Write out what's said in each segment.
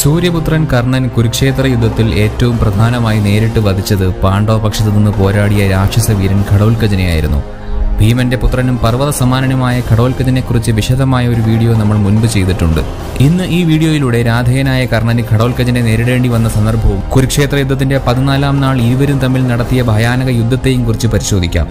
സൂര്യപുത്രൻ കർണൻ കുരുക്ഷേത്ര യുദ്ധത്തിൽ ഏറ്റവും പ്രധാനമായി നേരിട്ട് വധിച്ചത് പാണ്ഡവ പക്ഷത്തു നിന്ന് പോരാടിയ രാക്ഷസ വീരൻ ഘടോൽക്കജനെയായിരുന്നു ഭീമന്റെ പുത്രനും പർവ്വത സമാനനുമായ ഘടോൽക്കജനെക്കുറിച്ച് വിശദമായ ഒരു വീഡിയോ നമ്മൾ മുൻപ് ചെയ്തിട്ടുണ്ട് ഇന്ന് ഈ വീഡിയോയിലൂടെ രാധേയനായ കർണന് ഘടോൽക്കജനെ നേരിടേണ്ടി വന്ന സന്ദർഭവും കുരുക്ഷേത്ര യുദ്ധത്തിന്റെ പതിനാലാം നാൾ ഇരുവരും തമ്മിൽ നടത്തിയ ഭയാനക യുദ്ധത്തെയും കുറിച്ച് പരിശോധിക്കാം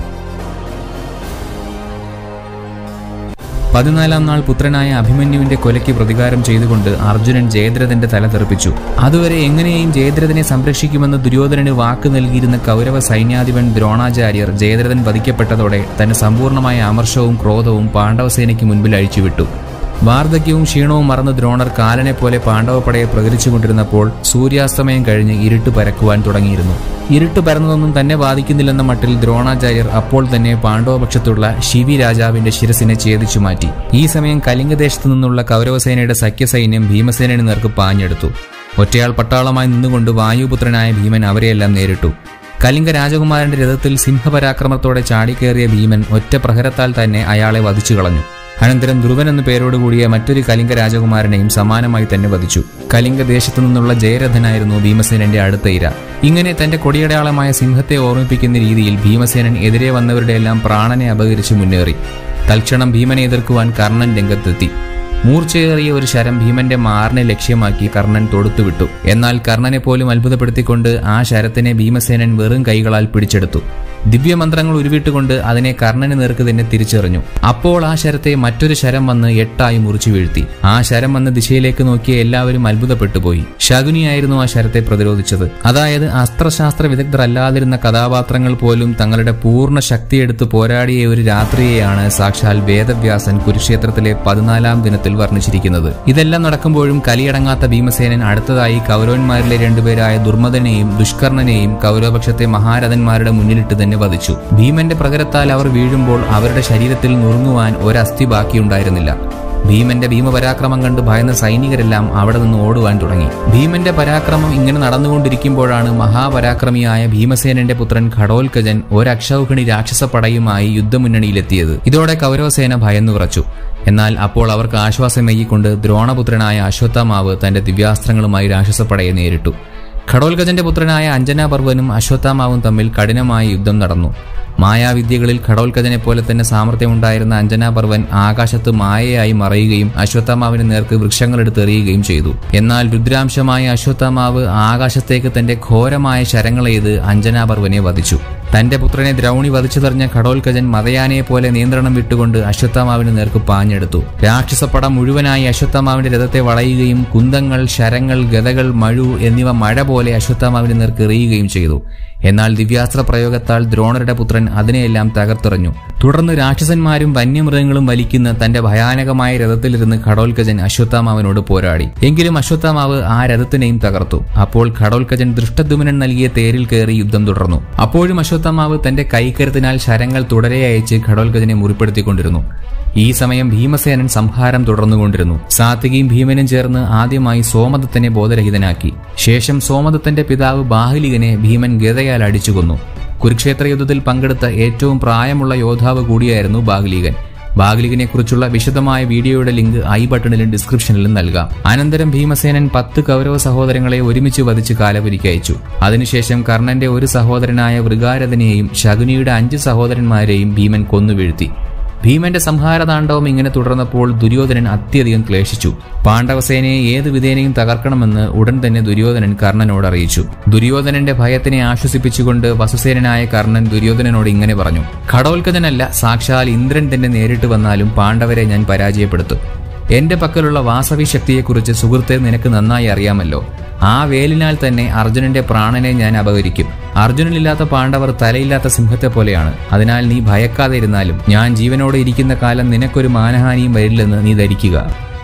പതിനാലാം നാൾ പുത്രനായ അഭിമന്യുവിന്റെ കൊലയ്ക്ക് പ്രതികാരം ചെയ്തുകൊണ്ട് അർജുനൻ ജയദ്രഥന്റെ തല തെറിപ്പിച്ചു അതുവരെ എങ്ങനെയും ജയദ്രഥനെ സംരക്ഷിക്കുമെന്ന് ദുര്യോധനന് വാക്ക് നൽകിയിരുന്ന കൗരവ സൈന്യാധിപൻ ദ്രോണാചാര്യർ ജയദ്രഥൻ വധിക്കപ്പെട്ടതോടെ തന്റെ സമ്പൂർണ്ണമായ അമർഷവും ക്രോധവും പാണ്ഡവസേനയ്ക്ക് മുൻപിൽ അഴിച്ചുവിട്ടു വാർദ്ധക്യവും ക്ഷീണവും മറന്ന് ദ്രോണർ കാലനെ പോലെ പാണ്ഡവപ്പടയെ പ്രകരിച്ചുകൊണ്ടിരുന്നപ്പോൾ സൂര്യാസ്തമയം കഴിഞ്ഞ് ഇരുട്ട് പരക്കുവാൻ തുടങ്ങിയിരുന്നു ഇരുട്ട് പരന്നതൊന്നും തന്നെ ബാധിക്കുന്നില്ലെന്ന മട്ടിൽ ദ്രോണാചാര്യർ അപ്പോൾ തന്നെ പാണ്ഡവപക്ഷത്തുള്ള ശിവി രാജാവിന്റെ ശിരസിനെ ഛേദിച്ചു മാറ്റി ഈ സമയം കലിംഗദേശത്തു നിന്നുള്ള കൗരവസേനയുടെ സഖ്യസൈന്യം ഭീമസേനയുടെ നേർക്ക് പാഞ്ഞെടുത്തു ഒറ്റയാൾ പട്ടാളമായി നിന്നുകൊണ്ട് വായുപുത്രനായ ഭീമൻ അവരെയെല്ലാം നേരിട്ടു കലിംഗ രാജകുമാരന്റെ രഥത്തിൽ സിംഹപരാക്രമത്തോടെ ചാടിക്കേറിയ ഭീമൻ ഒറ്റ പ്രഹരത്താൽ തന്നെ അയാളെ വധിച്ചു കളഞ്ഞു അനന്തരം ധ്രുവൻ എന്ന പേരോടുകൂടിയ മറ്റൊരു കലിംഗ രാജകുമാരനെയും സമാനമായി തന്നെ വധിച്ചു കലിംഗ ദേശത്തു നിന്നുള്ള ജയരഥനായിരുന്നു ഭീമസേനന്റെ അടുത്ത ഇര ഇങ്ങനെ തന്റെ കൊടിയടയാളമായ സിംഹത്തെ ഓർമ്മിപ്പിക്കുന്ന രീതിയിൽ ഭീമസേനൻ എതിരെ വന്നവരുടെ എല്ലാം പ്രാണനെ അപകരിച്ച് മുന്നേറി തൽക്ഷണം ഭീമനെ എതിർക്കുവാൻ കർണൻ രംഗത്തെത്തി മൂർച്ചയേറിയ ഒരു ശരം ഭീമന്റെ മാറിനെ ലക്ഷ്യമാക്കി കർണൻ തൊടുത്തുവിട്ടു എന്നാൽ കർണനെ പോലും അത്ഭുതപ്പെടുത്തിക്കൊണ്ട് ആ ശരത്തിനെ ഭീമസേനൻ വെറും കൈകളാൽ പിടിച്ചെടുത്തു ദിവ്യമന്ത്രങ്ങൾ ഉരുവിട്ടുകൊണ്ട് അതിനെ കർണന് നേർക്ക് തന്നെ തിരിച്ചെറിഞ്ഞു അപ്പോൾ ആ ശരത്തെ മറ്റൊരു ശരം വന്ന് എട്ടായി മുറിച്ചു വീഴ്ത്തി ആ ശരം വന്ന ദിശയിലേക്ക് നോക്കിയ എല്ലാവരും അത്ഭുതപ്പെട്ടുപോയി ശകുനിയായിരുന്നു ആ ശരത്തെ പ്രതിരോധിച്ചത് അതായത് അസ്ത്രശാസ്ത്ര വിദഗ്ധരല്ലാതിരുന്ന കഥാപാത്രങ്ങൾ പോലും തങ്ങളുടെ പൂർണ്ണ ശക്തിയെടുത്ത് പോരാടിയ ഒരു രാത്രിയെയാണ് സാക്ഷാൽ വേദവ്യാസൻ കുരുക്ഷേത്രത്തിലെ പതിനാലാം ദിനത്തിൽ വർണ്ണിച്ചിരിക്കുന്നത് ഇതെല്ലാം നടക്കുമ്പോഴും കലിയടങ്ങാത്ത ഭീമസേനൻ അടുത്തതായി കൗരവന്മാരിലെ രണ്ടുപേരായ ദുർമദനെയും ദുഷ്കർണനെയും കൗരവപക്ഷത്തെ മഹാരഥന്മാരുടെ മുന്നിലിട്ട് തന്നെ വധിച്ചു ഭീമന്റെ പ്രകരത്താൽ അവർ വീഴുമ്പോൾ അവരുടെ ശരീരത്തിൽ നുറുങ്ങുവാൻ ഒരസ്ഥി ബാക്കിയുണ്ടായിരുന്നില്ല ഭീമന്റെ ഭീമപരാക്രമം കണ്ട് ഭയന്ന സൈനികരെല്ലാം അവിടെ നിന്ന് ഓടുവാൻ തുടങ്ങി ഭീമന്റെ പരാക്രമം ഇങ്ങനെ നടന്നുകൊണ്ടിരിക്കുമ്പോഴാണ് മഹാപരാക്രമിയായ ഭീമസേനന്റെ പുത്രൻ ഘടോൽക്കജൻ ഒരക്ഷൗഹിണി രാക്ഷസ പടയുമായി യുദ്ധമുന്നണിയിലെത്തിയത് ഇതോടെ കൗരവസേന ഭയന്നു വിറച്ചു എന്നാൽ അപ്പോൾ അവർക്ക് ആശ്വാസമേകിക്കൊണ്ട് ദ്രോണപുത്രനായ അശ്വത്ഥമാവ് തന്റെ ദിവ്യാസ്ത്രങ്ങളുമായി രാക്ഷസപ്പടയെ നേരിട്ടു ഘടോൽഗജന്റെ പുത്രനായ അഞ്ജനാപർവനും അശ്വത്ഥാമാവും തമ്മിൽ കഠിനമായ യുദ്ധം നടന്നു മായാവിദ്യകളിൽ ഘടോൽഗജനെ പോലെ തന്നെ സാമർഥ്യമുണ്ടായിരുന്ന അഞ്ജനാപർവൻ ആകാശത്ത് മായയായി മറയുകയും അശ്വത്ഥാമാവിന് നേർക്ക് വൃക്ഷങ്ങളെടുത്തെറിയുകയും ചെയ്തു എന്നാൽ രുദ്രാംശമായ അശ്വത്ഥാമാവ് ആകാശത്തേക്ക് തന്റെ ഘോരമായ ശരങ്ങളെയ്ത് അഞ്ജനാപർവനെ വധിച്ചു തന്റെ പുത്രനെ ദ്രൗണി വധിച്ചുതെറിഞ്ഞ ഘടോൽക്കജൻ മതയാനയെ പോലെ നിയന്ത്രണം വിട്ടുകൊണ്ട് അശ്വത്ഥാമാവിന് നേർക്ക് പാഞ്ഞെടുത്തു രാക്ഷസപ്പട മുഴുവനായി അശ്വത്ഥാമാവിന്റെ രഥത്തെ വളയുകയും കുന്തങ്ങൾ ശരങ്ങൾ ഗതകൾ മഴു എന്നിവ മഴ പോലെ അശ്വത്ഥാമാവിന് നേർക്ക് എറിയുകയും ചെയ്തു എന്നാൽ ദിവ്യാസ്ത്ര പ്രയോഗത്താൽ ദ്രോണരുടെ പുത്രൻ അതിനെയെല്ലാം തകർത്തെറിഞ്ഞു തുടർന്ന് രാക്ഷസന്മാരും വന്യമൃഗങ്ങളും വലിക്കുന്ന തന്റെ ഭയാനകമായ രഥത്തിലിരുന്ന് ഘടോൽക്കജൻ അശ്വത്ഥാമാവിനോട് പോരാടി എങ്കിലും അശ്വത്ഥാമാവ് ആ രഥത്തിനെയും തകർത്തു അപ്പോൾ ഘടോൽക്കജൻ ദൃഷ്ടദ്യുമനൻ നൽകിയ തേരിൽ കയറി യുദ്ധം തുടർന്നു അപ്പോഴും അശ്വത്ഥാമാവ് തന്റെ കൈക്കരുത്തിനാൽ ശരങ്ങൾ തുടരെ അയച്ച് ഘടോൽക്കജനെ മുറിപ്പെടുത്തിക്കൊണ്ടിരുന്നു ഈ സമയം ഭീമസേനൻ സംഹാരം തുടർന്നുകൊണ്ടിരുന്നു സാത്വികയും ഭീമനും ചേർന്ന് ആദ്യമായി സോമദത്തനെ ബോധരഹിതനാക്കി ശേഷം സോമദത്തന്റെ പിതാവ് ബാഹുലികനെ ഭീമൻ ഗതയാൽ അടിച്ചുകൊന്നു കുരുക്ഷേത്ര യുദ്ധത്തിൽ പങ്കെടുത്ത ഏറ്റവും പ്രായമുള്ള യോദ്ധാവ് കൂടിയായിരുന്നു ബാഹുലികൻ ബാഗലികിനെ കുറിച്ചുള്ള വിശദമായ വീഡിയോയുടെ ലിങ്ക് ഐ ബട്ടണിലും ഡിസ്ക്രിപ്ഷനിലും നൽകാം അനന്തരം ഭീമസേനൻ പത്ത് കൗരവ സഹോദരങ്ങളെ ഒരുമിച്ച് വധിച്ച് കാലപുരിക്ക് അയച്ചു അതിനുശേഷം കർണന്റെ ഒരു സഹോദരനായ വൃഗാരഥനെയും ശകുനിയുടെ അഞ്ച് സഹോദരന്മാരെയും ഭീമൻ കൊന്നുവീഴ്ത്തി ഭീമന്റെ സംഹാരതാണ്ഡവം ഇങ്ങനെ തുടർന്നപ്പോൾ ദുര്യോധനൻ അത്യധികം ക്ലേശിച്ചു പാണ്ഡവസേനയെ ഏത് വിധേനയും തകർക്കണമെന്ന് ഉടൻ തന്നെ ദുര്യോധനൻ കർണനോട് അറിയിച്ചു ദുര്യോധനന്റെ ഭയത്തിനെ ആശ്വസിപ്പിച്ചുകൊണ്ട് വസുസേനനായ കർണൻ ദുര്യോധനനോട് ഇങ്ങനെ പറഞ്ഞു ഘടോൽക്കഥനല്ല സാക്ഷാൽ ഇന്ദ്രൻ തന്നെ നേരിട്ട് വന്നാലും പാണ്ഡവരെ ഞാൻ പരാജയപ്പെടുത്തും എന്റെ പക്കലുള്ള വാസവി ശക്തിയെക്കുറിച്ച് സുഹൃത്തെ നിനക്ക് നന്നായി അറിയാമല്ലോ ആ വേലിനാൽ തന്നെ അർജുനന്റെ പ്രാണനെ ഞാൻ അപഹരിക്കും അർജുനനില്ലാത്ത പാണ്ഡവർ തലയില്ലാത്ത സിംഹത്തെ പോലെയാണ് അതിനാൽ നീ ഭയക്കാതെ ഇരുന്നാലും ഞാൻ ജീവനോടെ ഇരിക്കുന്ന കാലം നിനക്കൊരു മാനഹാനിയും വരില്ലെന്ന് നീ ധരിക്കുക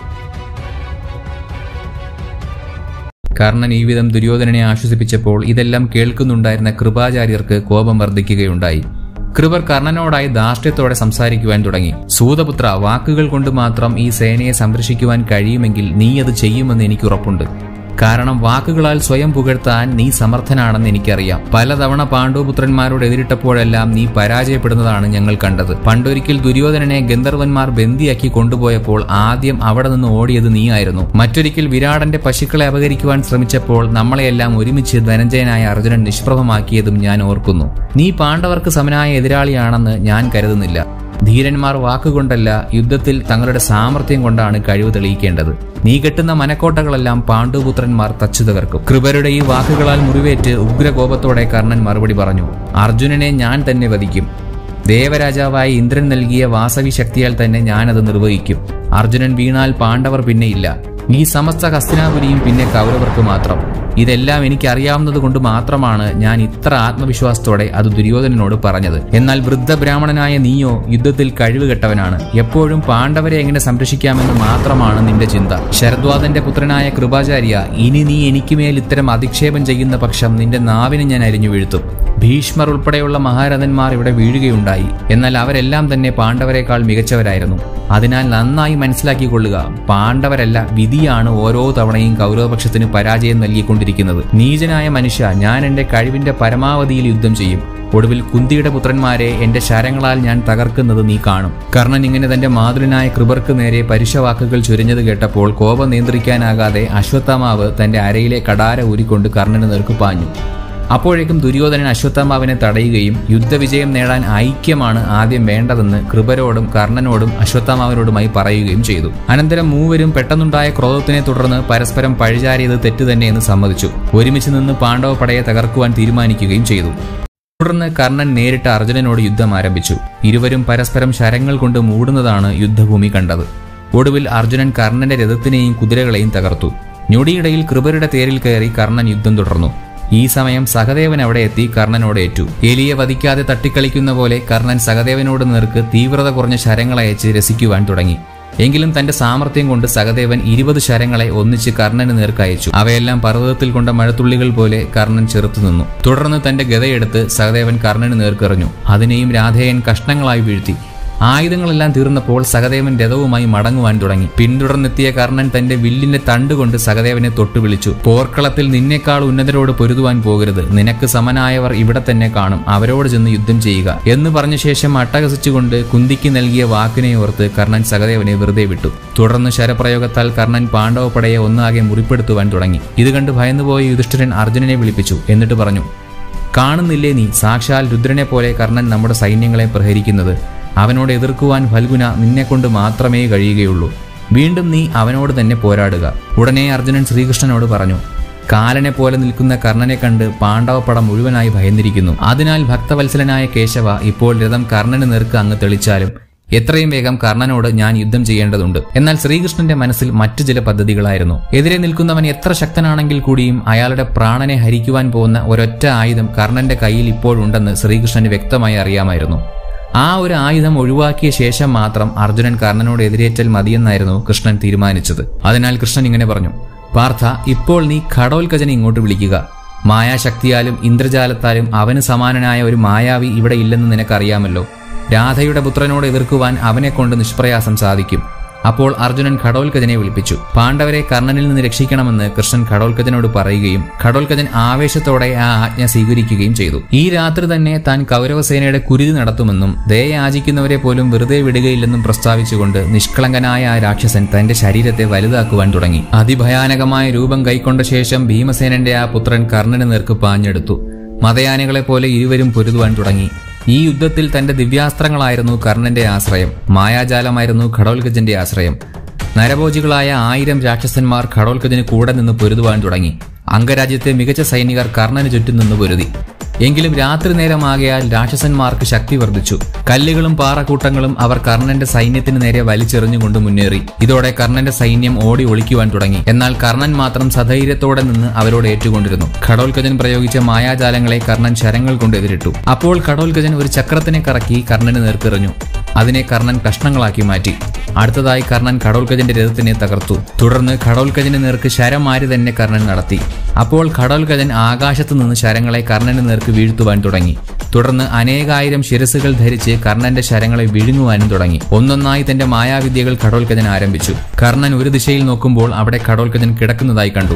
കർണൻ ഈ വിധം ദുര്യോധനനെ ആശ്വസിപ്പിച്ചപ്പോൾ ഇതെല്ലാം കേൾക്കുന്നുണ്ടായിരുന്ന കൃപാചാര്യർക്ക് കോപം വർദ്ധിക്കുകയുണ്ടായി കൃപർ കർണനോടായി ധാർഷ്ട്യത്തോടെ സംസാരിക്കുവാൻ തുടങ്ങി സൂതപുത്ര വാക്കുകൾ കൊണ്ട് മാത്രം ഈ സേനയെ സംരക്ഷിക്കുവാൻ കഴിയുമെങ്കിൽ നീ അത് ചെയ്യുമെന്ന് എനിക്ക് ഉറപ്പുണ്ട് കാരണം വാക്കുകളാൽ സ്വയം പുകഴ്ത്താൻ നീ സമർത്ഥനാണെന്ന് എനിക്കറിയാം പലതവണ പാണ്ഡവപുത്രന്മാരോട് എതിരിട്ടപ്പോഴെല്ലാം നീ പരാജയപ്പെടുന്നതാണ് ഞങ്ങൾ കണ്ടത് പണ്ടൊരിക്കൽ ദുര്യോധനനെ ഗന്ധർവന്മാർ ബന്ദിയാക്കി കൊണ്ടുപോയപ്പോൾ ആദ്യം അവിടെ നിന്ന് ഓടിയത് നീയായിരുന്നു മറ്റൊരിക്കൽ വിരാടന്റെ പശുക്കളെ അപകരിക്കുവാൻ ശ്രമിച്ചപ്പോൾ നമ്മളെയെല്ലാം ഒരുമിച്ച് ധനഞ്ജയനായ അർജുനൻ നിഷ്പ്രഭമാക്കിയതും ഞാൻ ഓർക്കുന്നു നീ പാണ്ഡവർക്ക് സമനായ എതിരാളിയാണെന്ന് ഞാൻ കരുതുന്നില്ല ധീരന്മാർ വാക്കുകൊണ്ടല്ല യുദ്ധത്തിൽ തങ്ങളുടെ സാമർഥ്യം കൊണ്ടാണ് കഴിവ് തെളിയിക്കേണ്ടത് നീ കെട്ടുന്ന മനക്കോട്ടകളെല്ലാം പാണ്ഡുപുത്രന്മാർ തച്ചു തകർക്കും കൃപരുടെ ഈ വാക്കുകളാൽ മുറിവേറ്റ് ഉഗ്രകോപത്തോടെ കർണൻ മറുപടി പറഞ്ഞു അർജുനനെ ഞാൻ തന്നെ വധിക്കും ദേവരാജാവായി ഇന്ദ്രൻ നൽകിയ വാസവി ശക്തിയാൽ തന്നെ ഞാനത് നിർവഹിക്കും അർജുനൻ വീണാൽ പാണ്ഡവർ പിന്നെയില്ല ഈ സമസ്ത ഹസ്തിനാപുരിയും പിന്നെ കൗരവർക്ക് മാത്രം ഇതെല്ലാം എനിക്ക് അറിയാവുന്നത് കൊണ്ട് മാത്രമാണ് ഞാൻ ഇത്ര ആത്മവിശ്വാസത്തോടെ അത് ദുര്യോധനനോട് പറഞ്ഞത് എന്നാൽ വൃദ്ധ ബ്രാഹ്മണനായ നീയോ യുദ്ധത്തിൽ കഴിവ് കെട്ടവനാണ് എപ്പോഴും പാണ്ഡവരെ എങ്ങനെ സംരക്ഷിക്കാമെന്ന് മാത്രമാണ് നിന്റെ ചിന്ത ശരദ്വാദന്റെ പുത്രനായ കൃപാചാര്യ ഇനി നീ എനിക്കുമേൽ ഇത്തരം അധിക്ഷേപം ചെയ്യുന്ന പക്ഷം നിന്റെ നാവിനെ ഞാൻ അരിഞ്ഞു വീഴ്ത്തും ഭീഷ്മർ ഉൾപ്പെടെയുള്ള മഹാരഥന്മാർ ഇവിടെ വീഴുകയുണ്ടായി എന്നാൽ അവരെല്ലാം തന്നെ പാണ്ഡവരെക്കാൾ മികച്ചവരായിരുന്നു അതിനാൽ നന്നായി മനസ്സിലാക്കിക്കൊള്ളുക പാണ്ഡവരല്ല വിധിയാണ് ഓരോ തവണയും കൗരവപക്ഷത്തിന് പരാജയം നൽകിക്കൊണ്ടിരിക്കുന്നത് നീചനായ മനുഷ്യ ഞാൻ എന്റെ കഴിവിന്റെ പരമാവധിയിൽ യുദ്ധം ചെയ്യും ഒടുവിൽ കുന്തിയുടെ പുത്രന്മാരെ എന്റെ ശരങ്ങളാൽ ഞാൻ തകർക്കുന്നത് നീ കാണും കർണൻ ഇങ്ങനെ തന്റെ മാതൃനായ കൃപർക്ക് നേരെ പരുഷവാക്കുകൾ ചുരിഞ്ഞത് കേട്ടപ്പോൾ കോപം നിയന്ത്രിക്കാനാകാതെ അശ്വത്ഥാമാവ് തന്റെ അരയിലെ കടാര ഊരിക്കൊണ്ട് കർണന് നേർക്ക് പാഞ്ഞു അപ്പോഴേക്കും ദുര്യോധനൻ അശ്വത്ഥാമാവിനെ തടയുകയും യുദ്ധവിജയം നേടാൻ ഐക്യമാണ് ആദ്യം വേണ്ടതെന്ന് കൃപരോടും കർണനോടും അശ്വത്ഥാമാവിനോടുമായി പറയുകയും ചെയ്തു അനന്തരം മൂവരും പെട്ടെന്നുണ്ടായ ക്രോധത്തിനെ തുടർന്ന് പരസ്പരം പഴിചാരിയത് തെറ്റ് തന്നെയെന്ന് സമ്മതിച്ചു ഒരുമിച്ച് നിന്ന് പാണ്ഡവ പടയെ തകർക്കുവാൻ തീരുമാനിക്കുകയും ചെയ്തു തുടർന്ന് കർണൻ നേരിട്ട് അർജുനനോട് യുദ്ധം ആരംഭിച്ചു ഇരുവരും പരസ്പരം ശരങ്ങൾ കൊണ്ട് മൂടുന്നതാണ് യുദ്ധഭൂമി കണ്ടത് ഒടുവിൽ അർജുനൻ കർണന്റെ രഥത്തിനെയും കുതിരകളെയും തകർത്തു ഞൊടിയിടയിൽ കൃപരുടെ തേരിൽ കയറി കർണൻ യുദ്ധം തുടർന്നു ഈ സമയം സഹദേവൻ അവിടെ എത്തി കർണനോട് ഏറ്റു എലിയെ വധിക്കാതെ തട്ടിക്കളിക്കുന്ന പോലെ കർണൻ സഹദേവനോട് നേർക്ക് തീവ്രത കുറഞ്ഞ ശരങ്ങളയച്ച് രസിക്കുവാൻ തുടങ്ങി എങ്കിലും തന്റെ സാമർഥ്യം കൊണ്ട് സഹദേവൻ ഇരുപത് ശരങ്ങളെ ഒന്നിച്ച് കർണന് നേർക്കയച്ചു അവയെല്ലാം പർവ്വതത്തിൽ കൊണ്ട മഴത്തുള്ളികൾ പോലെ കർണൻ ചെറുത്തു നിന്നു തുടർന്ന് തന്റെ ഗതയെടുത്ത് സഹദേവൻ കർണന് നേർക്കെറിഞ്ഞു അതിനെയും രാധേയൻ കഷ്ണങ്ങളായി വീഴ്ത്തി ആയുധങ്ങളെല്ലാം തീർന്നപ്പോൾ സഹദേവൻ രഥവുമായി മടങ്ങുവാൻ തുടങ്ങി പിന്തുടർന്നെത്തിയ കർണൻ തന്റെ വില്ലിന്റെ തണ്ടുകൊണ്ട് സഹദേവനെ തൊട്ടു വിളിച്ചു പോർക്കളത്തിൽ നിന്നേക്കാൾ ഉന്നതരോട് പൊരുതുവാൻ പോകരുത് നിനക്ക് സമനായവർ ഇവിടെ തന്നെ കാണും അവരോട് ചെന്ന് യുദ്ധം ചെയ്യുക എന്ന് പറഞ്ഞ ശേഷം അട്ടഹസിച്ചുകൊണ്ട് കുന്തിക്ക് നൽകിയ വാക്കിനെ ഓർത്ത് കർണൻ സഹദേവനെ വെറുതെ വിട്ടു തുടർന്ന് ശരപ്രയോഗത്താൽ കർണൻ പാണ്ഡവപ്പടയെ ഒന്നാകെ മുറിപ്പെടുത്തുവാൻ തുടങ്ങി ഇത് കണ്ട് ഭയന്നുപോയ യുധിഷ്ഠിരൻ അർജുനനെ വിളിപ്പിച്ചു എന്നിട്ട് പറഞ്ഞു കാണുന്നില്ലേ നീ സാക്ഷാൽ രുദ്രനെ പോലെ കർണൻ നമ്മുടെ സൈന്യങ്ങളെ പ്രഹരിക്കുന്നത് അവനോട് എതിർക്കുവാൻ ഫൽഗുന നിന്നെക്കൊണ്ട് മാത്രമേ കഴിയുകയുള്ളൂ വീണ്ടും നീ അവനോട് തന്നെ പോരാടുക ഉടനെ അർജുനൻ ശ്രീകൃഷ്ണനോട് പറഞ്ഞു കാലനെ പോലെ നിൽക്കുന്ന കർണനെ കണ്ട് പാണ്ഡവപ്പട മുഴുവനായി ഭയന്നിരിക്കുന്നു അതിനാൽ ഭക്തവത്സലനായ കേശവ ഇപ്പോൾ രഥം കർണന് നേർക്ക് അങ്ങ് തെളിച്ചാലും എത്രയും വേഗം കർണനോട് ഞാൻ യുദ്ധം ചെയ്യേണ്ടതുണ്ട് എന്നാൽ ശ്രീകൃഷ്ണന്റെ മനസ്സിൽ മറ്റു ചില പദ്ധതികളായിരുന്നു എതിരെ നിൽക്കുന്നവൻ എത്ര ശക്തനാണെങ്കിൽ കൂടിയും അയാളുടെ പ്രാണനെ ഹരിക്കുവാൻ പോകുന്ന ഒരൊറ്റ ആയുധം കർണന്റെ കയ്യിൽ ഇപ്പോഴുണ്ടെന്ന് ശ്രീകൃഷ്ണന് വ്യക്തമായി അറിയാമായിരുന്നു ആ ഒരു ആയുധം ഒഴിവാക്കിയ ശേഷം മാത്രം അർജുനൻ കർണനോട് എതിരേറ്റൽ മതിയെന്നായിരുന്നു കൃഷ്ണൻ തീരുമാനിച്ചത് അതിനാൽ കൃഷ്ണൻ ഇങ്ങനെ പറഞ്ഞു പാർത്ഥ ഇപ്പോൾ നീ ഘടോൽക്കജനെ ഇങ്ങോട്ട് വിളിക്കുക മായാശക്തിയാലും ഇന്ദ്രജാലത്താലും അവന് സമാനനായ ഒരു മായാവി ഇവിടെ ഇല്ലെന്ന് നിനക്കറിയാമല്ലോ രാധയുടെ പുത്രനോട് എതിർക്കുവാൻ അവനെ കൊണ്ട് നിഷ്പ്രയാസം സാധിക്കും അപ്പോൾ അർജുനൻ ഘടോൽക്കജനെ വിളിപ്പിച്ചു പാണ്ഡവരെ കർണനിൽ നിന്ന് രക്ഷിക്കണമെന്ന് കൃഷ്ണൻ ഘടോൽക്കജനോട് പറയുകയും ഘടോൽക്കജൻ ആവേശത്തോടെ ആ ആജ്ഞ സ്വീകരിക്കുകയും ചെയ്തു ഈ രാത്രി തന്നെ താൻ കൗരവസേനയുടെ കുരുതി നടത്തുമെന്നും ദയയാചിക്കുന്നവരെ പോലും വെറുതെ വിടുകയില്ലെന്നും പ്രസ്താവിച്ചുകൊണ്ട് നിഷ്കളങ്കനായ ആ രാക്ഷസൻ തന്റെ ശരീരത്തെ വലുതാക്കുവാൻ തുടങ്ങി അതിഭയാനകമായ രൂപം കൈക്കൊണ്ട ശേഷം ഭീമസേനന്റെ ആ പുത്രൻ കർണന് നേർക്ക് പാഞ്ഞെടുത്തു മതയാനകളെ പോലെ ഇരുവരും പൊരുതുവാൻ തുടങ്ങി ഈ യുദ്ധത്തിൽ തന്റെ ദിവ്യാസ്ത്രങ്ങളായിരുന്നു കർണന്റെ ആശ്രയം മായാജാലമായിരുന്നു ഘടോൽഗജന്റെ ആശ്രയം നരഭോജികളായ ആയിരം രാക്ഷസന്മാർ ഘടോൽഗജന് കൂടെ നിന്ന് പൊരുതുവാൻ തുടങ്ങി അംഗരാജ്യത്തെ മികച്ച സൈനികർ കർണന് ചുറ്റും നിന്ന് പൊരുതി എങ്കിലും രാത്രി നേരമാകയാൽ രാക്ഷസന്മാർക്ക് ശക്തി വർദ്ധിച്ചു കല്ലുകളും പാറക്കൂട്ടങ്ങളും അവർ കർണന്റെ സൈന്യത്തിന് നേരെ വലിച്ചെറിഞ്ഞുകൊണ്ട് മുന്നേറി ഇതോടെ കർണന്റെ സൈന്യം ഓടി ഒളിക്കുവാൻ തുടങ്ങി എന്നാൽ കർണൻ മാത്രം സധൈര്യത്തോടെ നിന്ന് അവരോട് ഏറ്റുകൊണ്ടിരുന്നു ഘടോൽഗജൻ പ്രയോഗിച്ച മായാജാലങ്ങളെ കർണൻ ശരങ്ങൾ കൊണ്ട് എതിരിട്ടു അപ്പോൾ ഘടോൽഗജൻ ഒരു ചക്രത്തിനെ കറക്കി കർണന് നേർക്കെറിഞ്ഞു അതിനെ കർണൻ കഷ്ണങ്ങളാക്കി മാറ്റി അടുത്തതായി കർണൻ ഘടോൽഗജന്റെ രഥത്തിനെ തകർത്തു തുടർന്ന് ഘടോൽഗജന് നേർക്ക് ശരമാരി തന്നെ കർണൻ നടത്തി അപ്പോൾ ഘടോൽഗജൻ ആകാശത്തു നിന്ന് ശരങ്ങളെ കർണന് നേർക്ക് വീഴ്ത്തുവാൻ തുടങ്ങി തുടർന്ന് അനേകായിരം ശിരസുകൾ ധരിച്ച് കർണന്റെ ശരങ്ങളെ വിഴുങ്ങുവാനും തുടങ്ങി ഒന്നൊന്നായി തന്റെ മായാവിദ്യകൾ ഘടോൽഗജൻ ആരംഭിച്ചു കർണൻ ഒരു ദിശയിൽ നോക്കുമ്പോൾ അവിടെ ഘടോൽഗജൻ കിടക്കുന്നതായി കണ്ടു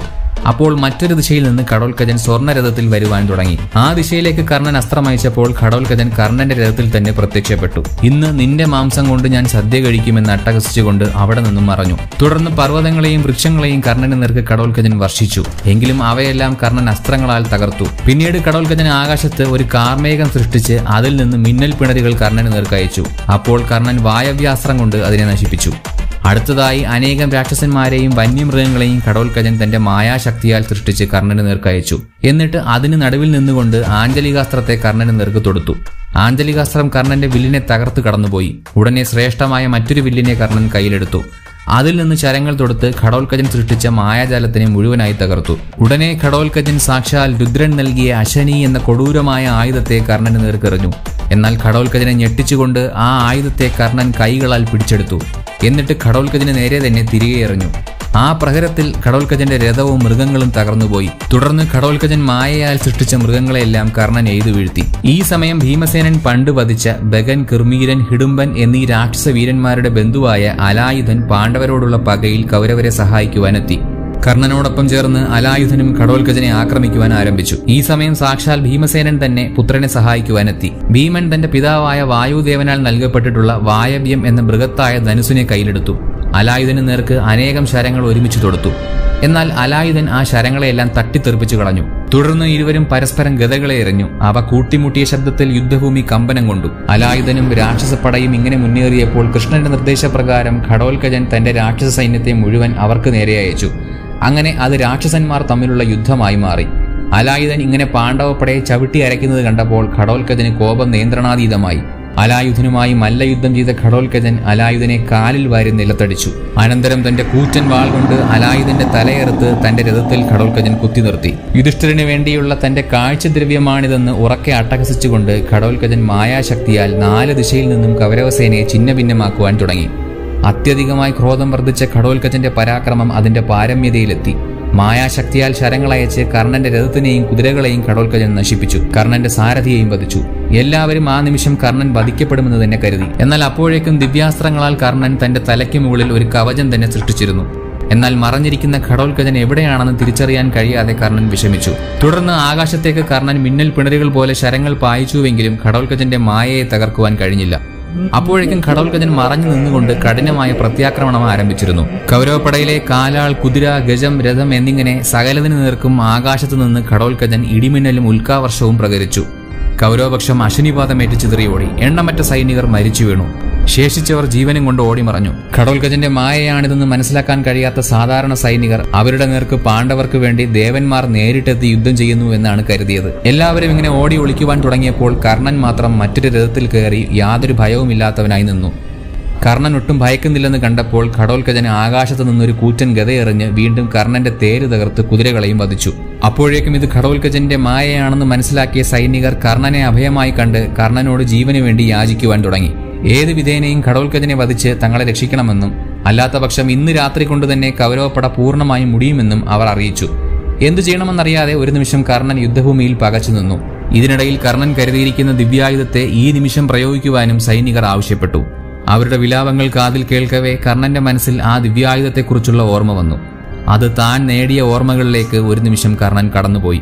അപ്പോൾ മറ്റൊരു ദിശയിൽ നിന്ന് ഘടോൽക്കജൻ സ്വർണ്ണരഥത്തിൽ വരുവാൻ തുടങ്ങി ആ ദിശയിലേക്ക് കർണൻ അസ്ത്രമയച്ചപ്പോൾ ഘടോൽക്കജൻ കർണന്റെ രഥത്തിൽ തന്നെ പ്രത്യക്ഷപ്പെട്ടു ഇന്ന് നിന്റെ മാംസം കൊണ്ട് ഞാൻ സദ്യ കഴിക്കുമെന്ന് അട്ടഹസിച്ചുകൊണ്ട് അവിടെ നിന്നും മറഞ്ഞു തുടർന്ന് പർവ്വതങ്ങളെയും വൃക്ഷങ്ങളെയും കർണന് നേർക്ക് കടോൽക്കജൻ വർഷിച്ചു എങ്കിലും അവയെല്ലാം കർണൻ അസ്ത്രങ്ങളാൽ തകർത്തു പിന്നീട് കടോൽക്കജൻ ആകാശത്ത് ഒരു കാർമേഘം സൃഷ്ടിച്ച് അതിൽ നിന്ന് മിന്നൽ പിണരുകൾ കർണന് നേർക്കയച്ചു അപ്പോൾ കർണൻ വായവ്യാസ്ത്രം കൊണ്ട് അതിനെ നശിപ്പിച്ചു അടുത്തതായി അനേകം രാക്ഷസന്മാരെയും വന്യമൃഗങ്ങളെയും കടോൽക്കജൻ തന്റെ മായാശക്തിയാൽ സൃഷ്ടിച്ച് കർണന് നേർക്കയച്ചു എന്നിട്ട് അതിന് നടുവിൽ നിന്നുകൊണ്ട് ആഞ്ജലികാസ്ത്രത്തെ കർണന് നേർക്ക് തൊടുത്തു ആഞ്ജലികാസ്ത്രം കർണന്റെ വില്ലിനെ തകർത്ത് കടന്നുപോയി ഉടനെ ശ്രേഷ്ഠമായ മറ്റൊരു വില്ലിനെ കർണൻ കയ്യിലെടുത്തു അതിൽ നിന്ന് ചരങ്ങൾ തൊടുത്ത് ഘടോൽക്കജൻ സൃഷ്ടിച്ച മായാജാലത്തിനെ മുഴുവനായി തകർത്തു ഉടനെ ഘടോൽക്കജൻ സാക്ഷാൽ രുദ്രൻ നൽകിയ അശനി എന്ന കൊടൂരമായ ആയുധത്തെ കർണന് നേർക്കെറിഞ്ഞു എന്നാൽ ഘടോൽക്കജനെ ഞെട്ടിച്ചുകൊണ്ട് ആ ആയുധത്തെ കർണൻ കൈകളാൽ പിടിച്ചെടുത്തു എന്നിട്ട് ഘടോൽക്കജന് നേരെ തന്നെ തിരികെ എറിഞ്ഞു ആ പ്രഹരത്തിൽ ഘടോൽക്കജന്റെ രഥവും മൃഗങ്ങളും തകർന്നുപോയി തുടർന്ന് ഘടോൽക്കജൻ മായയാൽ സൃഷ്ടിച്ച മൃഗങ്ങളെയെല്ലാം കർണൻ എയ്തു വീഴ്ത്തി ഈ സമയം ഭീമസേനൻ പണ്ട് വധിച്ച ബഗൻ കിർമീരൻ ഹിഡുംബൻ എന്നീ രാക്ഷസ വീരന്മാരുടെ ബന്ധുവായ അലായുധൻ പാണ്ഡവരോടുള്ള പകയിൽ കൗരവരെ സഹായിക്കുവാനെത്തി കർണനോടൊപ്പം ചേർന്ന് അലായുധനും ഘടോൽക്കജനെ ആക്രമിക്കുവാൻ ആരംഭിച്ചു ഈ സമയം സാക്ഷാൽ ഭീമസേനൻ തന്നെ പുത്രനെ സഹായിക്കുവാനെത്തി ഭീമൻ തന്റെ പിതാവായ വായുദേവനാൽ നൽകപ്പെട്ടിട്ടുള്ള വായവ്യം എന്ന ബൃഹത്തായ ധനുസിനെ കയ്യിലെടുത്തു അലായുധന് നേർക്ക് അനേകം ശരങ്ങൾ ഒരുമിച്ച് തൊടുത്തു എന്നാൽ അലായുധൻ ആ ശരങ്ങളെയെല്ലാം തട്ടിത്തെറിപ്പിച്ചു കളഞ്ഞു തുടർന്ന് ഇരുവരും പരസ്പരം ഗതകളെ എറിഞ്ഞു അവ കൂട്ടിമുട്ടിയ ശബ്ദത്തിൽ യുദ്ധഭൂമി കമ്പനം കൊണ്ടു അലായുധനും രാക്ഷസപ്പടയും ഇങ്ങനെ മുന്നേറിയപ്പോൾ കൃഷ്ണന്റെ നിർദ്ദേശപ്രകാരം ഘടോൽക്കജൻ തന്റെ രാക്ഷസ സൈന്യത്തെ മുഴുവൻ അവർക്ക് നേരെ അയച്ചു അങ്ങനെ അത് രാക്ഷസന്മാർ തമ്മിലുള്ള യുദ്ധമായി മാറി അലായുധൻ ഇങ്ങനെ പാണ്ഡവപ്പടയെ ചവിട്ടി അരയ്ക്കുന്നത് കണ്ടപ്പോൾ ഘടോൽക്കജന് കോപം നിയന്ത്രണാതീതമായി അലായുധനുമായി മല്ലയുദ്ധം ചെയ്ത ഘടോൽക്കജൻ അലായുധനെ കാലിൽ വാരി നിലത്തടിച്ചു അനന്തരം തന്റെ കൂറ്റൻ വാൾ കൊണ്ട് അലായുധന്റെ തലയെറുത്ത് തന്റെ രഥത്തിൽ ഘടോൽക്കജൻ കുത്തി നിർത്തി യുധിഷ്ഠിരന് വേണ്ടിയുള്ള തന്റെ കാഴ്ചദ്രവ്യമാണിതെന്ന് ഉറക്കെ അട്ടഹസിച്ചുകൊണ്ട് ഘടോൽക്കജൻ മായാശക്തിയാൽ നാല് ദിശയിൽ നിന്നും കൗരവസേനയെ ഛിന്നഭിന്നമാക്കുവാൻ തുടങ്ങി അത്യധികമായി ക്രോധം വർദ്ധിച്ച ഘടോൽക്കജന്റെ പരാക്രമം അതിന്റെ പാരമ്യതയിലെത്തി മായാശക്തിയാൽ ശരങ്ങളയച്ച് കർണന്റെ രഥത്തിനെയും കുതിരകളെയും ഘടോൽക്കജൻ നശിപ്പിച്ചു കർണന്റെ സാരഥിയെയും വധിച്ചു എല്ലാവരും ആ നിമിഷം കർണൻ വധിക്കപ്പെടുമെന്ന് തന്നെ കരുതി എന്നാൽ അപ്പോഴേക്കും ദിവ്യാസ്ത്രങ്ങളാൽ കർണൻ തന്റെ തലയ്ക്ക് മുകളിൽ ഒരു കവചം തന്നെ സൃഷ്ടിച്ചിരുന്നു എന്നാൽ മറഞ്ഞിരിക്കുന്ന ഘടോൽക്കജൻ എവിടെയാണെന്ന് തിരിച്ചറിയാൻ കഴിയാതെ കർണൻ വിഷമിച്ചു തുടർന്ന് ആകാശത്തേക്ക് കർണൻ മിന്നൽ പിണരുകൾ പോലെ ശരങ്ങൾ പായിച്ചുവെങ്കിലും ഘടോൽക്കജന്റെ മായയെ തകർക്കുവാൻ കഴിഞ്ഞില്ല അപ്പോഴേക്കും ഘടോൽക്കജൻ മറഞ്ഞു നിന്നുകൊണ്ട് കഠിനമായ പ്രത്യാക്രമണം ആരംഭിച്ചിരുന്നു കൗരവപ്പടയിലെ കാലാൾ കുതിര ഗജം രഥം എന്നിങ്ങനെ സകലതിനു നേർക്കും ആകാശത്തു നിന്ന് ഘടോൽക്കജൻ ഇടിമിന്നലും ഉൽക്കാവർഷവും പ്രകരിച്ചു കൗരവപക്ഷം അശനിപാതമേറ്റ് ചിതറിയോടി എണ്ണമറ്റ സൈനികർ മരിച്ചു വീണു ശേഷിച്ചവർ ജീവനും കൊണ്ട് ഓടിമറഞ്ഞു ഘടോൽക്കജന്റെ മായയാണിതെന്ന് മനസ്സിലാക്കാൻ കഴിയാത്ത സാധാരണ സൈനികർ അവരുടെ നേർക്ക് പാണ്ഡവർക്ക് വേണ്ടി ദേവന്മാർ നേരിട്ടെത്തി യുദ്ധം ചെയ്യുന്നു എന്നാണ് കരുതിയത് എല്ലാവരും ഇങ്ങനെ ഓടി ഒളിക്കുവാൻ തുടങ്ങിയപ്പോൾ കർണൻ മാത്രം മറ്റൊരു രഥത്തിൽ കയറി യാതൊരു ഭയവുമില്ലാത്തവനായി നിന്നു കർണൻ ഒട്ടും ഭയക്കുന്നില്ലെന്ന് കണ്ടപ്പോൾ ഘടോൽക്കജന് ആകാശത്ത് നിന്നൊരു കൂറ്റൻ ഗതയെറിഞ്ഞ് വീണ്ടും കർണന്റെ തേര് തകർത്ത് കുതിരകളെയും വധിച്ചു അപ്പോഴേക്കും ഇത് ഘടോൽക്കജന്റെ മായയാണെന്ന് മനസ്സിലാക്കിയ സൈനികർ കർണനെ അഭയമായി കണ്ട് കർണനോട് ജീവന് വേണ്ടി യാചിക്കുവാൻ തുടങ്ങി ഏത് വിധേനയും ഘടോൽക്കജനെ വധിച്ച് തങ്ങളെ രക്ഷിക്കണമെന്നും അല്ലാത്ത പക്ഷം ഇന്ന് രാത്രി കൊണ്ട് തന്നെ കൗരവപ്പട പൂർണ്ണമായും മുടിയുമെന്നും അവർ അറിയിച്ചു എന്തു ചെയ്യണമെന്നറിയാതെ ഒരു നിമിഷം കർണൻ യുദ്ധഭൂമിയിൽ പകച്ചു നിന്നു ഇതിനിടയിൽ കർണൻ കരുതിയിരിക്കുന്ന ദിവ്യായുധത്തെ ഈ നിമിഷം പ്രയോഗിക്കുവാനും സൈനികർ ആവശ്യപ്പെട്ടു അവരുടെ വിലാപങ്ങൾ കാതിൽ കേൾക്കവേ കർണന്റെ മനസ്സിൽ ആ ദിവ്യായുധത്തെക്കുറിച്ചുള്ള ഓർമ്മ വന്നു അത് താൻ നേടിയ ഓർമ്മകളിലേക്ക് ഒരു നിമിഷം കർണൻ കടന്നുപോയി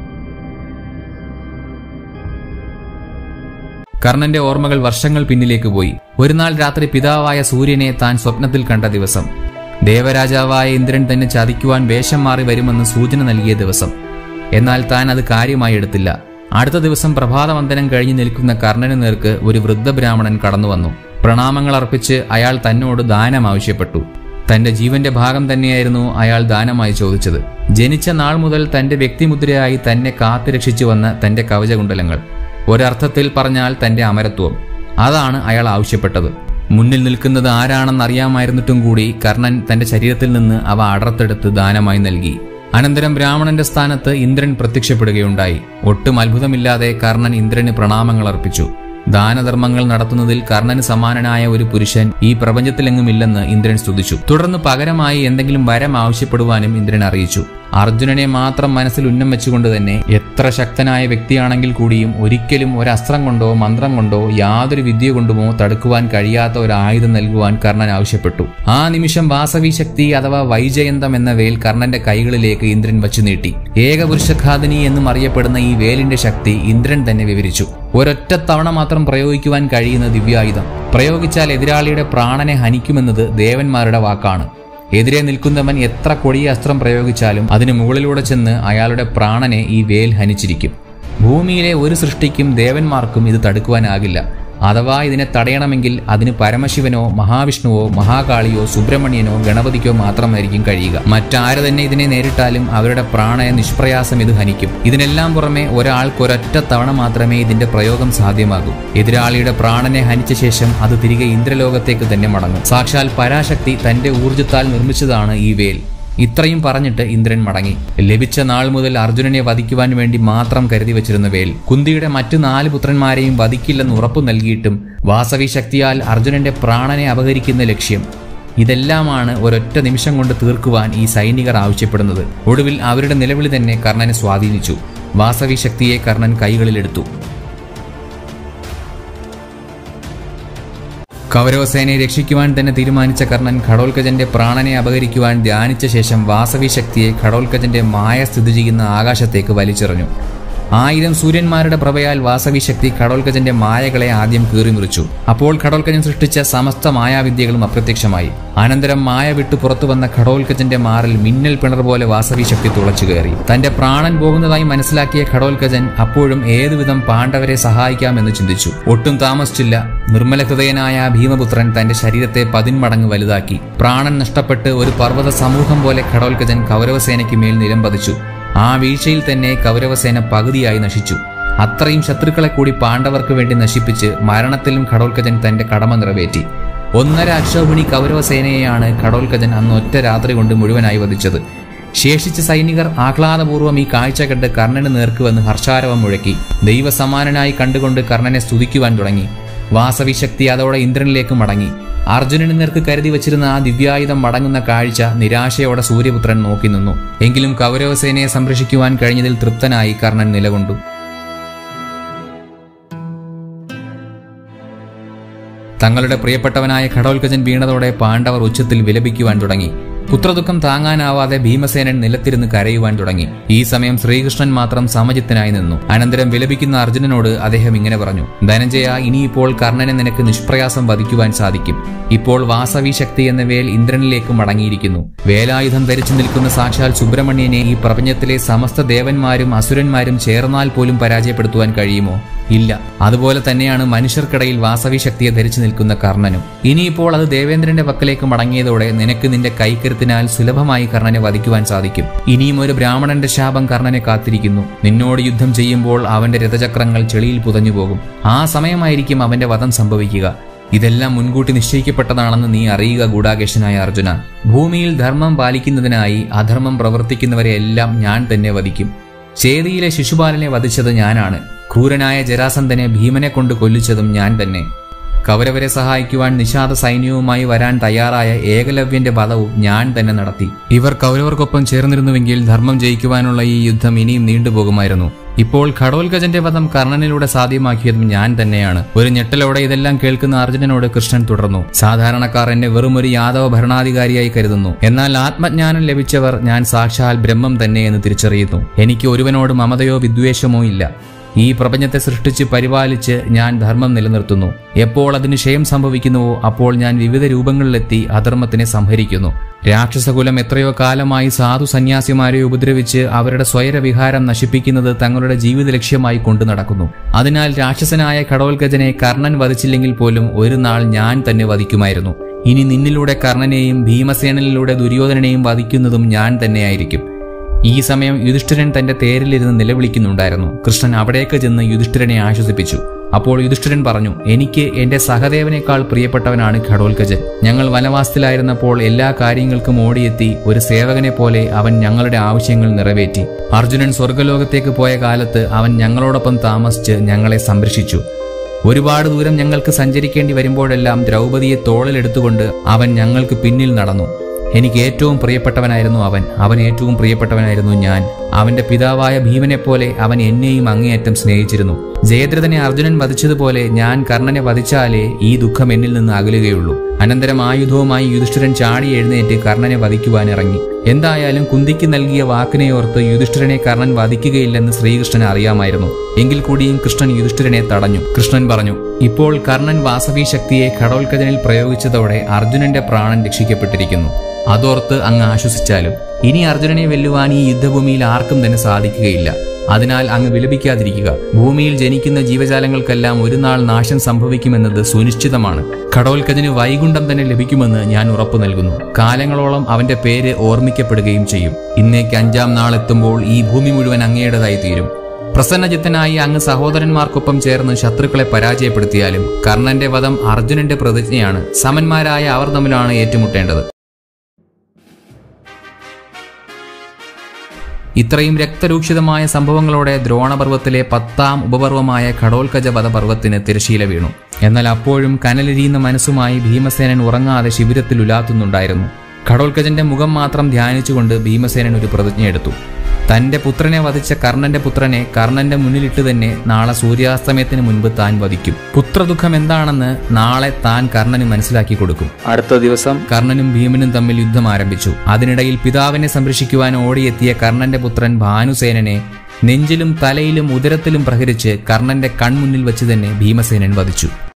കർണന്റെ ഓർമ്മകൾ വർഷങ്ങൾ പിന്നിലേക്ക് പോയി ഒരു നാൾ രാത്രി പിതാവായ സൂര്യനെ താൻ സ്വപ്നത്തിൽ കണ്ട ദിവസം ദേവരാജാവായ ഇന്ദ്രൻ തന്നെ ചതിക്കുവാൻ വേഷം മാറി വരുമെന്ന് സൂചന നൽകിയ ദിവസം എന്നാൽ താൻ അത് കാര്യമായി എടുത്തില്ല അടുത്ത ദിവസം പ്രഭാതവന്ദനം കഴിഞ്ഞു നിൽക്കുന്ന കർണന് നേർക്ക് ഒരു വൃദ്ധബ്രാഹ്മണൻ കടന്നു വന്നു പ്രണാമങ്ങൾ അർപ്പിച്ച് അയാൾ തന്നോട് ദാനം ആവശ്യപ്പെട്ടു തന്റെ ജീവന്റെ ഭാഗം തന്നെയായിരുന്നു അയാൾ ദാനമായി ചോദിച്ചത് ജനിച്ച നാൾ മുതൽ തന്റെ വ്യക്തിമുദ്രയായി തന്നെ കാത്തുരക്ഷിച്ചു വന്ന തന്റെ കവചകുണ്ടലങ്ങൾ ഒരർത്ഥത്തിൽ പറഞ്ഞാൽ തന്റെ അമരത്വം അതാണ് അയാൾ ആവശ്യപ്പെട്ടത് മുന്നിൽ നിൽക്കുന്നത് ആരാണെന്നറിയാമായിരുന്നിട്ടും കൂടി കർണൻ തന്റെ ശരീരത്തിൽ നിന്ന് അവ അടർത്തെടുത്ത് ദാനമായി നൽകി അനന്തരം ബ്രാഹ്മണന്റെ സ്ഥാനത്ത് ഇന്ദ്രൻ പ്രത്യക്ഷപ്പെടുകയുണ്ടായി ഒട്ടും അത്ഭുതമില്ലാതെ കർണൻ ഇന്ദ്രന് പ്രണാമങ്ങൾ അർപ്പിച്ചു ദാനധർമ്മങ്ങൾ നടത്തുന്നതിൽ കർണന് സമാനനായ ഒരു പുരുഷൻ ഈ പ്രപഞ്ചത്തിലെങ്ങുമില്ലെന്ന് ഇന്ദ്രൻ സ്തുതിച്ചു തുടർന്ന് പകരമായി എന്തെങ്കിലും വരം ആവശ്യപ്പെടുവാനും ഇന്ദ്രൻ അറിയിച്ചു അർജുനനെ മാത്രം മനസ്സിൽ ഉന്നം വെച്ചുകൊണ്ട് തന്നെ എത്ര ശക്തനായ വ്യക്തിയാണെങ്കിൽ കൂടിയും ഒരിക്കലും ഒരു അസ്ത്രം കൊണ്ടോ മന്ത്രം കൊണ്ടോ യാതൊരു വിദ്യ കൊണ്ടുമോ തടുക്കുവാൻ കഴിയാത്ത ഒരു ആയുധം നൽകുവാൻ കർണൻ ആവശ്യപ്പെട്ടു ആ നിമിഷം വാസവി ശക്തി അഥവാ വൈജയന്തം എന്ന വേൽ കർണന്റെ കൈകളിലേക്ക് ഇന്ദ്രൻ വച്ചു നീട്ടി ഏകപുരുഷഘാതിനി എന്നും അറിയപ്പെടുന്ന ഈ വേലിന്റെ ശക്തി ഇന്ദ്രൻ തന്നെ വിവരിച്ചു ഒരൊറ്റ തവണ മാത്രം പ്രയോഗിക്കുവാൻ കഴിയുന്ന ദിവ്യായുധം പ്രയോഗിച്ചാൽ എതിരാളിയുടെ പ്രാണനെ ഹനിക്കുമെന്നത് ദേവന്മാരുടെ വാക്കാണ് എതിരെ നിൽക്കുന്നവൻ എത്ര കൊടിയ അസ്ത്രം പ്രയോഗിച്ചാലും അതിന് മുകളിലൂടെ ചെന്ന് അയാളുടെ പ്രാണനെ ഈ വേൽ ഹനിച്ചിരിക്കും ഭൂമിയിലെ ഒരു സൃഷ്ടിക്കും ദേവന്മാർക്കും ഇത് തടുക്കുവാനാകില്ല അഥവാ ഇതിനെ തടയണമെങ്കിൽ അതിന് പരമശിവനോ മഹാവിഷ്ണുവോ മഹാകാളിയോ സുബ്രഹ്മണ്യനോ ഗണപതിക്കോ മാത്രമായിരിക്കും കഴിയുക മറ്റാര് തന്നെ ഇതിനെ നേരിട്ടാലും അവരുടെ പ്രാണയ നിഷ്പ്രയാസം ഇത് ഹനിക്കും ഇതിനെല്ലാം പുറമെ ഒരാൾക്ക് ഒരൊറ്റ തവണ മാത്രമേ ഇതിന്റെ പ്രയോഗം സാധ്യമാകൂ എതിരാളിയുടെ പ്രാണനെ ഹനിച്ച ശേഷം അത് തിരികെ ഇന്ദ്രലോകത്തേക്ക് തന്നെ മടങ്ങും സാക്ഷാൽ പരാശക്തി തന്റെ ഊർജ്ജത്താൽ നിർമ്മിച്ചതാണ് ഈ വേൽ ഇത്രയും പറഞ്ഞിട്ട് ഇന്ദ്രൻ മടങ്ങി ലഭിച്ച നാൾ മുതൽ അർജുനനെ വധിക്കുവാൻ വേണ്ടി മാത്രം കരുതി വച്ചിരുന്ന വേൽ കുന്തിയുടെ മറ്റു നാല് പുത്രന്മാരെയും വധിക്കില്ലെന്ന് ഉറപ്പു നൽകിയിട്ടും വാസവി ശക്തിയാൽ അർജുനന്റെ പ്രാണനെ അപഹരിക്കുന്ന ലക്ഷ്യം ഇതെല്ലാമാണ് ഒരൊറ്റ നിമിഷം കൊണ്ട് തീർക്കുവാൻ ഈ സൈനികർ ആവശ്യപ്പെടുന്നത് ഒടുവിൽ അവരുടെ നിലവിളി തന്നെ കർണനെ സ്വാധീനിച്ചു വാസവി ശക്തിയെ കർണൻ കൈകളിലെടുത്തു കൗരവസേനയെ രക്ഷിക്കുവാൻ തന്നെ തീരുമാനിച്ച കർണൻ ഘടോൽക്കജന്റെ പ്രാണനെ അപഹരിക്കുവാൻ ധ്യാനിച്ച ശേഷം വാസവി ശക്തിയെ ഘടോൽക്കജന്റെ മായ സ്ഥിതി ചെയ്യുന്ന ആകാശത്തേക്ക് വലിച്ചെറിഞ്ഞു ആയിരം സൂര്യന്മാരുടെ പ്രഭയാൽ വാസവി ശക്തി ഘടോൽക്കജന്റെ മായകളെ ആദ്യം കീറിമുറിച്ചു അപ്പോൾ ഘടോൽക്കജൻ സൃഷ്ടിച്ച സമസ്ത മായാവിദ്യകളും അപ്രത്യക്ഷമായി അനന്തരം മായ വിട്ടു പുറത്തു വന്ന ഘടോൽക്കജന്റെ മാറിൽ മിന്നൽ പിണർ പോലെ വാസവി ശക്തി തുളച്ചു കയറി തന്റെ പ്രാണൻ പോകുന്നതായി മനസ്സിലാക്കിയ ഘടോൽക്കജൻ അപ്പോഴും ഏതുവിധം പാണ്ഡവരെ സഹായിക്കാമെന്ന് ചിന്തിച്ചു ഒട്ടും താമസിച്ചില്ല നിർമ്മല ഹൃദയനായ ഭീമപുത്രൻ തന്റെ ശരീരത്തെ പതിന്മടങ്ങ് വലുതാക്കി പ്രാണൻ നഷ്ടപ്പെട്ട് ഒരു പർവ്വത സമൂഹം പോലെ ഘടോൽക്കജൻ കൗരവസേനയ്ക്ക് മേൽ നിലംപതിച്ചു ആ വീഴ്ചയിൽ തന്നെ കൗരവസേന പകുതിയായി നശിച്ചു അത്രയും ശത്രുക്കളെ കൂടി പാണ്ഡവർക്ക് വേണ്ടി നശിപ്പിച്ച് മരണത്തിലും ഘടോൽക്കജൻ തന്റെ കടമ നിറവേറ്റി ഒന്നര അക്ഷോഭിണി കൗരവസേനയെയാണ് ഘടോൽക്കജൻ അന്ന് ഒറ്റ രാത്രി കൊണ്ട് മുഴുവനായി വധിച്ചത് ശേഷിച്ച സൈനികർ ആഹ്ലാദപൂർവ്വം ഈ കാഴ്ച കണ്ട് കർണന് നേർക്ക് വന്ന് ഹർഷാരവം മുഴക്കി ദൈവസമാനനായി കണ്ടുകൊണ്ട് കർണനെ സ്തുതിക്കുവാൻ തുടങ്ങി വാസവി ശക്തി അതോടെ ഇന്ദ്രനിലേക്ക് മടങ്ങി അർജുനന് നേർക്ക് കരുതി വച്ചിരുന്ന ആ ദിവ്യായുധം മടങ്ങുന്ന കാഴ്ച നിരാശയോടെ സൂര്യപുത്രൻ നോക്കി നിന്നു എങ്കിലും കൗരവസേനയെ സംരക്ഷിക്കുവാൻ കഴിഞ്ഞതിൽ തൃപ്തനായി കർണൻ നിലകൊണ്ടു തങ്ങളുടെ പ്രിയപ്പെട്ടവനായ ഘടോൽക്കജൻ വീണതോടെ പാണ്ഡവർ ഉച്ചത്തിൽ വിലപിക്കുവാൻ തുടങ്ങി പുത്രദുഃഖം താങ്ങാനാവാതെ ഭീമസേനൻ നിലത്തിരുന്ന് കരയുവാൻ തുടങ്ങി ഈ സമയം ശ്രീകൃഷ്ണൻ മാത്രം സമചിത്തനായി നിന്നു അനന്തരം വിലപിക്കുന്ന അർജുനനോട് അദ്ദേഹം ഇങ്ങനെ പറഞ്ഞു ധനഞ്ജയ ഇനിയിപ്പോൾ കർണനെ നിനക്ക് നിഷ്പ്രയാസം വധിക്കുവാൻ സാധിക്കും ഇപ്പോൾ വാസവി ശക്തി എന്ന വേൽ ഇന്ദ്രനിലേക്ക് മടങ്ങിയിരിക്കുന്നു വേലായുധം ധരിച്ചു നിൽക്കുന്ന സാക്ഷാൽ സുബ്രഹ്മണ്യനെ ഈ പ്രപഞ്ചത്തിലെ സമസ്ത ദേവന്മാരും അസുരന്മാരും ചേർന്നാൽ പോലും പരാജയപ്പെടുത്തുവാൻ കഴിയുമോ ഇല്ല അതുപോലെ തന്നെയാണ് മനുഷ്യർക്കിടയിൽ വാസവി ശക്തിയെ ധരിച്ചു നിൽക്കുന്ന കർണനും ഇനിയിപ്പോൾ അത് ദേവേന്ദ്രന്റെ പക്കലേക്ക് മടങ്ങിയതോടെ നിനക്ക് നിന്റെ കൈക്കരുത്തിനാൽ സുലഭമായി കർണനെ വധിക്കുവാൻ സാധിക്കും ഇനിയും ഒരു ബ്രാഹ്മണന്റെ ശാപം കർണനെ കാത്തിരിക്കുന്നു നിന്നോട് യുദ്ധം ചെയ്യുമ്പോൾ അവന്റെ രഥചക്രങ്ങൾ ചെളിയിൽ പുതഞ്ഞു പോകും ആ സമയമായിരിക്കും അവന്റെ വധം സംഭവിക്കുക ഇതെല്ലാം മുൻകൂട്ടി നിശ്ചയിക്കപ്പെട്ടതാണെന്ന് നീ അറിയുക ഗൂഢാകേശനായ അർജുന ഭൂമിയിൽ ധർമ്മം പാലിക്കുന്നതിനായി അധർമ്മം പ്രവർത്തിക്കുന്നവരെ എല്ലാം ഞാൻ തന്നെ വധിക്കും ചേതിയിലെ ശിശുപാലനെ വധിച്ചത് ഞാനാണ് ക്രൂരനായ ജരാസന്ധനെ ഭീമനെ കൊണ്ട് കൊല്ലിച്ചതും ഞാൻ തന്നെ കൗരവരെ സഹായിക്കുവാൻ നിഷാദ സൈന്യവുമായി വരാൻ തയ്യാറായ ഏകലവ്യന്റെ വധവും ഞാൻ തന്നെ നടത്തി ഇവർ കൗരവർക്കൊപ്പം ചേർന്നിരുന്നുവെങ്കിൽ ധർമ്മം ജയിക്കുവാനുള്ള ഈ യുദ്ധം ഇനിയും നീണ്ടുപോകുമായിരുന്നു ഇപ്പോൾ ഘടോൽഗജന്റെ വധം കർണനിലൂടെ സാധ്യമാക്കിയതും ഞാൻ തന്നെയാണ് ഒരു ഞെട്ടലോടെ ഇതെല്ലാം കേൾക്കുന്ന അർജുനനോട് കൃഷ്ണൻ തുടർന്നു സാധാരണക്കാർ എന്നെ വെറും ഒരു യാദവ ഭരണാധികാരിയായി കരുതുന്നു എന്നാൽ ആത്മജ്ഞാനം ലഭിച്ചവർ ഞാൻ സാക്ഷാൽ ബ്രഹ്മം തന്നെ എന്ന് തിരിച്ചറിയുന്നു എനിക്ക് ഒരുവനോട് മമതയോ വിദ്വേഷമോ ഇല്ല ഈ പ്രപഞ്ചത്തെ സൃഷ്ടിച്ച് പരിപാലിച്ച് ഞാൻ ധർമ്മം നിലനിർത്തുന്നു എപ്പോൾ അതിന് ക്ഷയം സംഭവിക്കുന്നുവോ അപ്പോൾ ഞാൻ വിവിധ രൂപങ്ങളിലെത്തി അധർമ്മത്തിനെ സംഹരിക്കുന്നു രാക്ഷസകുലം എത്രയോ കാലമായി സാധു സന്യാസിമാരെ ഉപദ്രവിച്ച് അവരുടെ സ്വൈരവിഹാരം നശിപ്പിക്കുന്നത് തങ്ങളുടെ ജീവിത ലക്ഷ്യമായി കൊണ്ടു നടക്കുന്നു അതിനാൽ രാക്ഷസനായ ഘടോൽഗജനെ കർണൻ വധിച്ചില്ലെങ്കിൽ പോലും ഒരു നാൾ ഞാൻ തന്നെ വധിക്കുമായിരുന്നു ഇനി നിന്നിലൂടെ കർണനെയും ഭീമസേനനിലൂടെ ദുര്യോധനനെയും വധിക്കുന്നതും ഞാൻ തന്നെയായിരിക്കും ഈ സമയം യുധിഷ്ഠിരൻ തന്റെ തേരിലിരുന്ന് നിലവിളിക്കുന്നുണ്ടായിരുന്നു കൃഷ്ണൻ അവിടേക്ക് ചെന്ന് യുധിഷ്ഠിരനെ ആശ്വസിപ്പിച്ചു അപ്പോൾ യുധിഷ്ഠിരൻ പറഞ്ഞു എനിക്ക് എന്റെ സഹദേവനേക്കാൾ പ്രിയപ്പെട്ടവനാണ് ഘടോൽക്കജൻ ഞങ്ങൾ വനവാസത്തിലായിരുന്നപ്പോൾ എല്ലാ കാര്യങ്ങൾക്കും ഓടിയെത്തി ഒരു സേവകനെ പോലെ അവൻ ഞങ്ങളുടെ ആവശ്യങ്ങൾ നിറവേറ്റി അർജുനൻ സ്വർഗലോകത്തേക്ക് പോയ കാലത്ത് അവൻ ഞങ്ങളോടൊപ്പം താമസിച്ച് ഞങ്ങളെ സംരക്ഷിച്ചു ഒരുപാട് ദൂരം ഞങ്ങൾക്ക് സഞ്ചരിക്കേണ്ടി വരുമ്പോഴെല്ലാം ദ്രൗപദിയെ തോളിലെടുത്തുകൊണ്ട് അവൻ ഞങ്ങൾക്ക് പിന്നിൽ നടന്നു എനിക്ക് ഏറ്റവും പ്രിയപ്പെട്ടവനായിരുന്നു അവൻ അവൻ ഏറ്റവും പ്രിയപ്പെട്ടവനായിരുന്നു ഞാൻ അവന്റെ പിതാവായ ഭീമനെപ്പോലെ അവൻ എന്നെയും അങ്ങേയറ്റം സ്നേഹിച്ചിരുന്നു ജയദ്രഥനെ അർജുനൻ വധിച്ചതുപോലെ ഞാൻ കർണനെ വധിച്ചാലേ ഈ ദുഃഖം എന്നിൽ നിന്ന് അകലുകയുള്ളൂ അനന്തരം ആയുധവുമായി യുധിഷ്ഠിരൻ ചാടി എഴുന്നേറ്റ് കർണനെ വധിക്കുവാൻ ഇറങ്ങി എന്തായാലും കുന്തിക്ക് നൽകിയ വാക്കിനെ ഓർത്ത് യുധിഷ്ഠിരനെ കർണൻ വധിക്കുകയില്ലെന്ന് ശ്രീകൃഷ്ണൻ അറിയാമായിരുന്നു എങ്കിൽ കൂടിയും കൃഷ്ണൻ യുധിഷ്ഠിരനെ തടഞ്ഞു കൃഷ്ണൻ പറഞ്ഞു ഇപ്പോൾ കർണൻ വാസവി ശക്തിയെ ഘടോത്കജനിൽ പ്രയോഗിച്ചതോടെ അർജുനന്റെ പ്രാണൻ രക്ഷിക്കപ്പെട്ടിരിക്കുന്നു അതോർത്ത് അങ്ങ് ആശ്വസിച്ചാലും ഇനി അർജുനനെ വെല്ലുവാൻ ഈ യുദ്ധഭൂമിയിൽ ആർക്കും തന്നെ സാധിക്കുകയില്ല അതിനാൽ അങ്ങ് വിലപിക്കാതിരിക്കുക ഭൂമിയിൽ ജനിക്കുന്ന ജീവജാലങ്ങൾക്കെല്ലാം ഒരു നാൾ നാശം സംഭവിക്കുമെന്നത് സുനിശ്ചിതമാണ് ഘടോൽക്കജന് വൈകുണ്ഠം തന്നെ ലഭിക്കുമെന്ന് ഞാൻ ഉറപ്പു നൽകുന്നു കാലങ്ങളോളം അവന്റെ പേര് ഓർമ്മിക്കപ്പെടുകയും ചെയ്യും ഇന്നേക്ക് അഞ്ചാം നാളെത്തുമ്പോൾ ഈ ഭൂമി മുഴുവൻ അങ്ങയുടേതായി തീരും പ്രസന്നജിത്തനായി അങ്ങ് സഹോദരന്മാർക്കൊപ്പം ചേർന്ന് ശത്രുക്കളെ പരാജയപ്പെടുത്തിയാലും കർണന്റെ വധം അർജുനന്റെ പ്രതിജ്ഞയാണ് സമന്മാരായ അവർ തമ്മിലാണ് ഏറ്റുമുട്ടേണ്ടത് ഇത്രയും രക്തരൂക്ഷിതമായ സംഭവങ്ങളോടെ ദ്രോണപർവ്വത്തിലെ പത്താം ഉപപർവമായ ഘടോൽക്കജ വധപർവ്വത്തിന് തിരശീല വീണു എന്നാൽ അപ്പോഴും കനലെരിയുന്ന മനസ്സുമായി ഭീമസേനൻ ഉറങ്ങാതെ ശിബിരത്തിൽ ഉലാത്തുന്നുണ്ടായിരുന്നു ഘടോൽക്കജന്റെ മുഖം മാത്രം ധ്യാനിച്ചുകൊണ്ട് ഭീമസേനൻ ഒരു പ്രതിജ്ഞയെടുത്തു തന്റെ പുത്രനെ വധിച്ച കർണന്റെ പുത്രനെ കർണന്റെ മുന്നിലിട്ട് തന്നെ നാളെ സൂര്യാസ്തമയത്തിന് മുൻപ് താൻ വധിക്കും പുത്രദുഃഖം എന്താണെന്ന് നാളെ താൻ കർണന് മനസ്സിലാക്കി കൊടുക്കും അടുത്ത ദിവസം കർണനും ഭീമനും തമ്മിൽ യുദ്ധം ആരംഭിച്ചു അതിനിടയിൽ പിതാവിനെ സംരക്ഷിക്കുവാൻ ഓടിയെത്തിയ കർണന്റെ പുത്രൻ ഭാനുസേനനെ നെഞ്ചിലും തലയിലും ഉദരത്തിലും പ്രഹരിച്ച് കർണന്റെ കൺമുന്നിൽ വെച്ച് തന്നെ ഭീമസേനൻ വധിച്ചു